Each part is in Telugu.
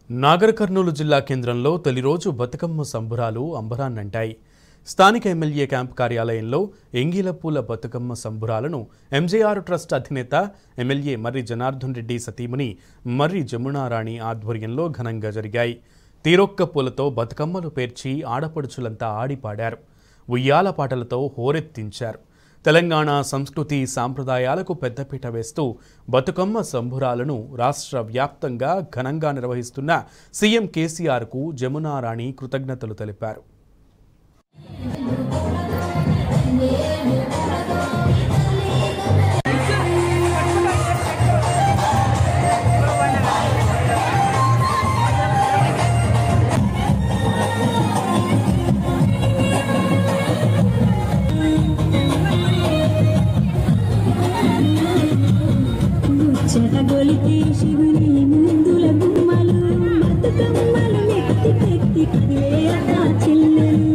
నాగర్ కర్నూలు జిల్లా కేంద్రంలో తొలి రోజు బతుకమ్మ సంబురాలు అంబరాన్నంటాయి స్థానిక ఎమ్మెల్యే క్యాంప్ కార్యాలయంలో ఎంగిలపూల బతుకమ్మ సంబురాలను ఎంజేఆర్ ట్రస్ట్ అధినేత ఎమ్మెల్యే మర్రి జనార్దన్ రెడ్డి సతీమణి మర్రి జమునారాణి ఆధ్వర్యంలో ఘనంగా జరిగాయి తీరొక్క పూలతో బతుకమ్మలు పేర్చి ఆడపడుచులంతా ఆడిపాడారు ఉయ్యాల పాటలతో హోరెత్తించారు తెలంగాణ సంస్కృతి సాంప్రదాయాలకు పెద్దపీట వేస్తూ బతుకమ్మ సంబురాలను రాష్ట్ర వ్యాప్తంగా ఘనంగా నిర్వహిస్తున్న సీఎం కేసీఆర్కు జమునారాణి కృతజ్ఞతలు తెలిపారు ముచ్చటగొలితే శివుని ముందుల గుమ్మలు బతుకమ్మలు ఎత్తి పెట్టి కదిలే అక్క చెల్లెలు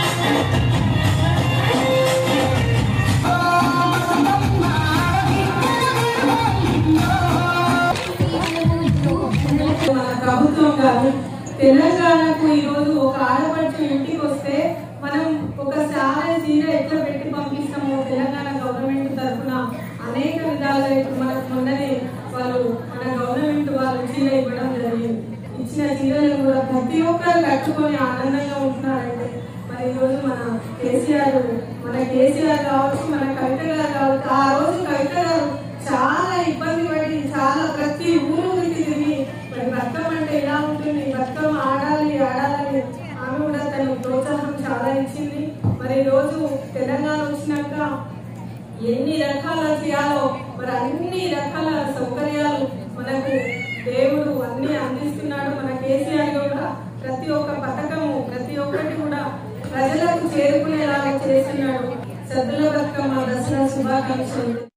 మన ప్రభుత్వం కానీ తెలంగాణకు ఈరోజు ఒక ఆడపడుచు ఇంటికి వస్తే మనం ఒక సారే చీర ఎట్లా పెట్టి పంపిస్తాము తెలంగాణ గవర్నమెంట్ తరఫున అనేక విధాలుగా ఇప్పుడు మనకు మొన్ననే వాళ్ళు మన గవర్నమెంట్ వాళ్ళు చీర ఇవ్వడం జరిగింది ఇచ్చిన చీరలను కూడా ప్రతి ఒక్కరు కట్టుకొని ఆనందంగా ఉంటున్నారంటే మరి ఈరోజు మన కేసీఆర్ మన కేసీఆర్ కావచ్చు మన కవిత గారు కావచ్చు ఆ రోజు కవిత గారు చాలా ఇబ్బంది పడి చాలా ప్రతి ఊరు ఊరికి తిరిగి మరి బతుకమ్మ అంటే ఎలా ఉంటుంది బతుకమ్మ ఆడాలి ఆడాలని ఆమె కూడా తన ప్రోత్సాహం చాలా ఇచ్చింది మరి ఈ రోజు తెలంగాణ వచ్చినాక ఎన్ని రకాల చేయాలో మరి అన్ని రకాల సౌకర్యాలు మనకు దేవుడు అన్ని అందిస్తున్నాడు మన కేసీఆర్ కూడా ప్రతి ఒక్క పథకము ప్రతి ఒక్కటి కూడా ప్రజలకు చేరుకునేలాగా చేస్తున్నాడు సద్దుల బతుకమ్మ దసరా శుభాకాంక్షలు